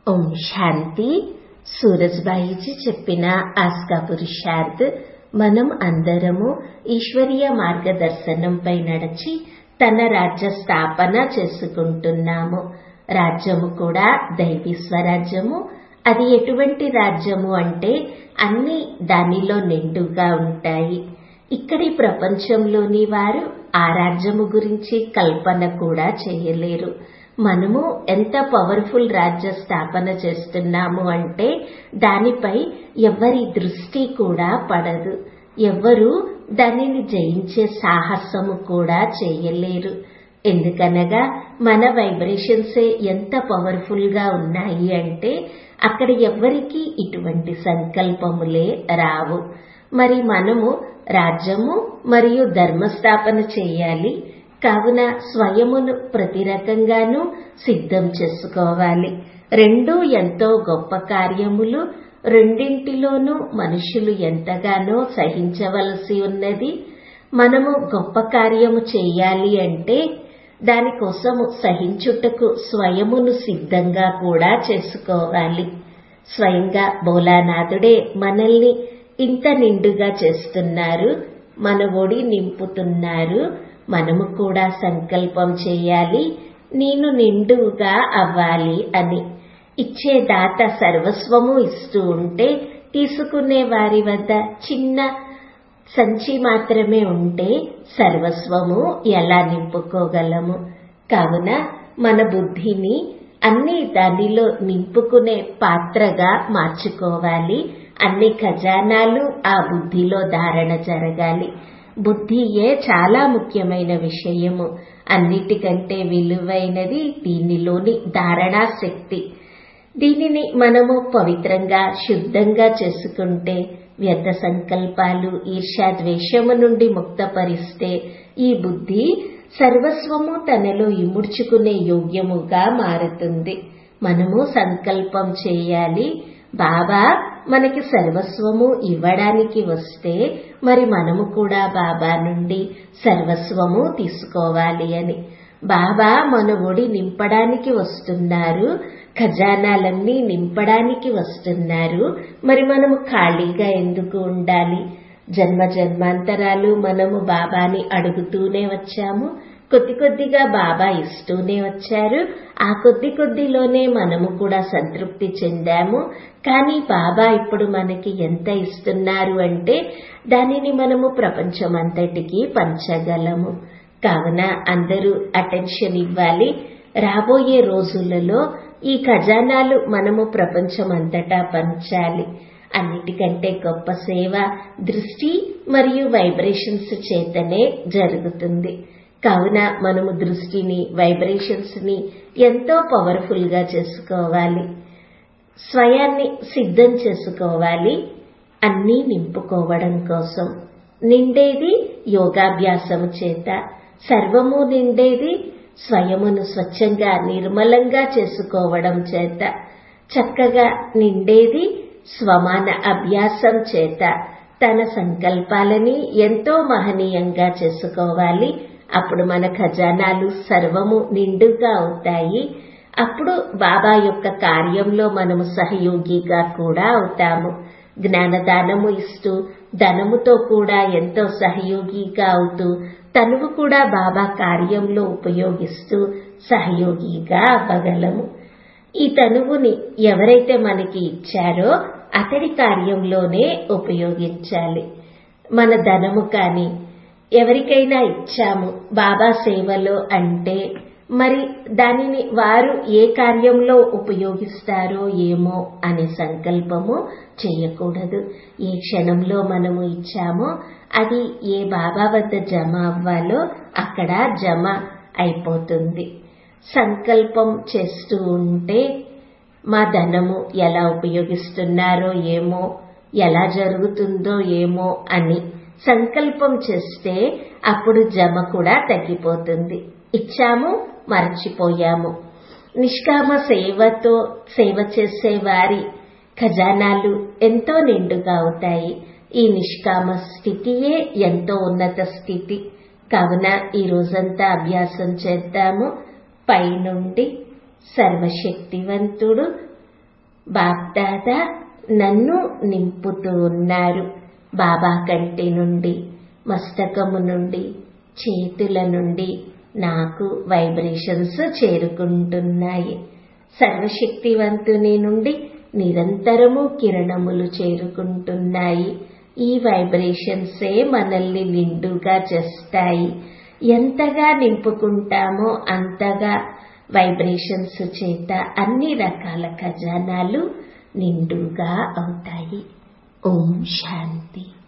ఓం శాంతి సూరజ్బాయిజీ చెప్పిన ఆస్కా పురుషార్థ్ మనం అందరము ఈశ్వరీయ మార్గదర్శనంపై నడిచి తన రాజ్య స్థాపన చేసుకుంటున్నాము రాజ్యము కూడా దైవీ స్వరాజ్యము అది ఎటువంటి రాజ్యము అంటే అన్ని దానిలో నిండుగా ఉంటాయి ఇక్కడి ప్రపంచంలోని వారు ఆ రాజ్యము గురించి కల్పన కూడా చేయలేరు మనము ఎంత పవర్ఫుల్ రాజ్య స్థాపన చేస్తున్నాము అంటే దానిపై ఎవరి దృష్టి కూడా పడదు ఎవ్వరూ దానిని జయించే సాహసము కూడా చేయలేరు ఎందుకనగా మన వైబ్రేషన్సే ఎంత పవర్ఫుల్ గా ఉన్నాయి అంటే అక్కడ ఎవ్వరికీ ఇటువంటి సంకల్పములే రావు మరి మనము రాజ్యము మరియు ధర్మస్థాపన చేయాలి కావున స్వయమును ప్రతి రకంగానూ సిద్ధం చేసుకోవాలి రెండు ఎంతో గొప్ప కార్యములు రెండింటిలోనూ మనుషులు ఎంతగానో సహించవలసి ఉన్నది మనము గొప్ప కార్యము చేయాలి అంటే దానికోసము సహించుటకు స్వయమును సిద్ధంగా కూడా చేసుకోవాలి స్వయంగా బోలానాథుడే మనల్ని ఇంత నిండుగా చేస్తున్నారు మన ఒడి నింపుతున్నారు మనము కూడా సంకల్పం చేయాలి నేను నిండుగా అవ్వాలి అని ఇచ్చే దాత సర్వస్వము ఇస్తూ ఉంటే తీసుకునే వారి వద్ద చిన్న సంచి మాత్రమే ఉంటే సర్వస్వము ఎలా నింపుకోగలము కావున మన బుద్ధిని అన్ని దానిలో నింపుకునే పాత్రగా మార్చుకోవాలి అన్ని ఖజానాలు ఆ బుద్ధిలో ధారణ జరగాలి బుద్ధియే చాలా ముఖ్యమైన విషయము అన్నిటికంటే విలువైనది దీనిలోని ధారణా శక్తి దీనిని మనము పవిత్రంగా శుద్ధంగా చేసుకుంటే వ్యర్థ సంకల్పాలు ఈర్ష్యాద్వేషము నుండి ముక్తపరిస్తే ఈ బుద్ధి సర్వస్వము తనలో ఇముడ్చుకునే యోగ్యముగా మారుతుంది మనము సంకల్పం చేయాలి బాబా మనకి సర్వస్వము ఇవ్వడానికి వస్తే మరి మనము కూడా బాబా నుండి సర్వస్వము తీసుకోవాలి అని బాబా మన ఒడి నింపడానికి వస్తున్నారు ఖజానాలన్నీ నింపడానికి వస్తున్నారు మరి మనము ఖాళీగా ఎందుకు ఉండాలి జన్మ జన్మాంతరాలు మనము బాబాని అడుగుతూనే వచ్చాము కొద్ది కొద్దిగా బాబా ఇస్తూనే వచ్చారు ఆ కొద్ది కొద్దిలోనే మనము కూడా సంతృప్తి చెందాము కానీ బాబా ఇప్పుడు మనకి ఎంత ఇస్తున్నారు అంటే దానిని మనము ప్రపంచమంతటికి పంచగలము కావున అందరూ అటెన్షన్ ఇవ్వాలి రాబోయే రోజులలో ఈ ఖజానాలు మనము ప్రపంచమంతటా పంచాలి అన్నిటికంటే గొప్ప సేవ దృష్టి మరియు వైబ్రేషన్స్ చేతనే జరుగుతుంది కావున మనము దృష్టిని వైబ్రేషన్స్ ని ఎంతో పవర్ఫుల్ గా చేసుకోవాలి స్వయాన్ని సిద్ధం చేసుకోవాలి అన్నీ నింపుకోవడం కోసం నిండేది యోగాభ్యాసము చేత సర్వము నిండేది స్వయమును స్వచ్ఛంగా నిర్మలంగా చేసుకోవడం చేత చక్కగా నిండేది స్వమాన అభ్యాసం చేత తన సంకల్పాలని ఎంతో మహనీయంగా చేసుకోవాలి అప్పుడు మన ఖజానాలు సర్వము నిండుగా అవుతాయి అప్పుడు బాబా యొక్క కార్యంలో మనము సహయోగిగా కూడా అవుతాము జ్ఞానదానము ఇస్తూ ధనముతో కూడా ఎంతో సహయోగిగా అవుతూ తనువు కూడా బాబా కార్యంలో ఉపయోగిస్తూ సహయోగిగా అవ్వగలము ఈ తనువుని ఎవరైతే మనకి ఇచ్చారో అతడి కార్యంలోనే ఉపయోగించాలి మన ధనము కానీ ఎవరికైనా ఇచ్చాము బాబా సేవలో అంటే మరి దానిని వారు ఏ కార్యంలో ఉపయోగిస్తారో ఏమో అనే సంకల్పము చేయకూడదు ఏ క్షణంలో మనము ఇచ్చామో అది ఏ బాబా వద్ద జమ అవ్వాలో అక్కడ జమ అయిపోతుంది సంకల్పం చేస్తూ ఉంటే మా ధనము ఎలా ఉపయోగిస్తున్నారో ఏమో ఎలా జరుగుతుందో ఏమో అని సంకల్పం చేస్తే అప్పుడు జమ కూడా తగ్గిపోతుంది ఇచ్చాము మర్చిపోయాము నిష్కామ సేవతో సేవ చేసే వారి ఖజానాలు ఎంతో నిండుగా అవుతాయి ఈ నిష్కామ స్థితియే ఎంతో ఉన్నత స్థితి కావున ఈ రోజంతా అభ్యాసం చేద్దాము పైనుండి సర్వశక్తివంతుడు బాప్దాదా నన్ను నింపుతూ ఉన్నారు బాబా కంటి నుండి మస్తకము నుండి చేతుల నుండి నాకు వైబ్రేషన్స్ చేరుకుంటున్నాయి సర్వశక్తివంతుని నుండి నిరంతరము కిరణములు చేరుకుంటున్నాయి ఈ వైబ్రేషన్సే మనల్ని నిండుగా చేస్తాయి ఎంతగా నింపుకుంటామో అంతగా వైబ్రేషన్స్ చేత అన్ని రకాల ఖజానాలు నిండుగా అవుతాయి ఓం శాంతి